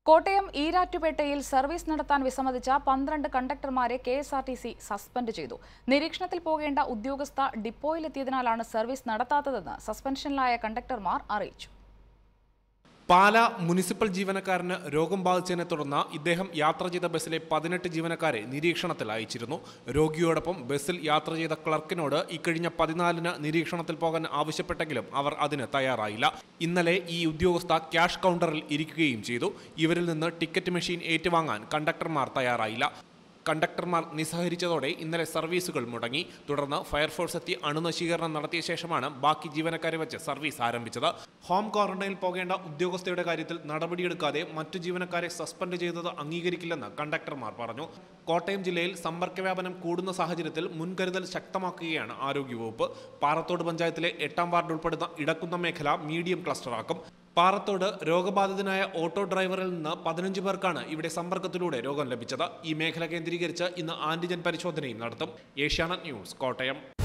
Kottayam ഈരാറ്റുപേട്ടയിൽ service നടത്താൻ വിസമ്മതിച്ച പന്ത്രണ്ട് കണ്ടക്ടർമാരെ K S R T C suspend ചെയ്തു നിരീക്ഷണത്തിൽ പോകേണ്ട ഉദ്യോഗസ്ഥ ഡിപ്പോയിലെത്തിയതിനാലാണ് സർവീസ് നടത്താത്തതെന്ന് സസ്പെൻഷനിലായ കണ്ടക്ടർമാർ അറിയിച്ചു പാല മുനിസിപ്പൽ ജീവനക്കാരന് രോഗം ബാധിച്ചതിനെ തുടർന്ന് ഇദ്ദേഹം യാത്ര ചെയ്ത ബസ്സിലെ പതിനെട്ട് ജീവനക്കാരെ നിരീക്ഷണത്തിൽ അയച്ചിരുന്നു രോഗിയോടൊപ്പം ബസ്സിൽ യാത്ര ചെയ്ത ക്ലർക്കിനോട് ഇക്കഴിഞ്ഞ പതിനാലിന് നിരീക്ഷണത്തിൽ പോകാൻ ആവശ്യപ്പെട്ടെങ്കിലും അവർ അതിന് തയ്യാറായില്ല ഇന്നലെ ഈ ഉദ്യോഗസ്ഥ ക്യാഷ് കൗണ്ടറിൽ ഇരിക്കുകയും ചെയ്തു ഇവരിൽ നിന്ന് ടിക്കറ്റ് മെഷീൻ ഏറ്റുവാങ്ങാൻ കണ്ടക്ടർമാർ തയ്യാറായില്ല കണ്ടക്ടർമാർ നിസ്സഹരിച്ചതോടെ ഇന്നലെ സർവീസുകൾ മുടങ്ങി തുടർന്ന് ഫയർഫോഴ്സ് എത്തി അണുനശീകരണം നടത്തിയ ശേഷമാണ് ബാക്കി ജീവനക്കാരെ വെച്ച് സർവീസ് ആരംഭിച്ചത് ഹോം ക്വാറന്റൈനിൽ പോകേണ്ട ഉദ്യോഗസ്ഥയുടെ കാര്യത്തിൽ നടപടിയെടുക്കാതെ മറ്റു ജീവനക്കാരെ സസ്പെൻഡ് ചെയ്തത് അംഗീകരിക്കില്ലെന്ന് കണ്ടക്ടർമാർ പറഞ്ഞു കോട്ടയം ജില്ലയിൽ സമ്പർക്ക വ്യാപനം കൂടുന്ന സാഹചര്യത്തിൽ മുൻകരുതൽ ശക്തമാക്കുകയാണ് ആരോഗ്യവകുപ്പ് പാറത്തോട് പഞ്ചായത്തിലെ എട്ടാം വാർഡ് ഉൾപ്പെടുന്ന ഇടക്കുന്ന മേഖല മീഡിയം ക്ലസ്റ്ററാക്കും പാറത്തോട് രോഗബാധിതനായ ഓട്ടോ ഡ്രൈവറിൽ നിന്ന് പതിനഞ്ച് പേർക്കാണ് ഇവിടെ സമ്പർക്കത്തിലൂടെ രോഗം ലഭിച്ചത് ഈ മേഖല കേന്ദ്രീകരിച്ച് ഇന്ന് ആന്റിജൻ പരിശോധനയും നടത്തും ഏഷ്യാനെറ്റ് ന്യൂസ് കോട്ടയം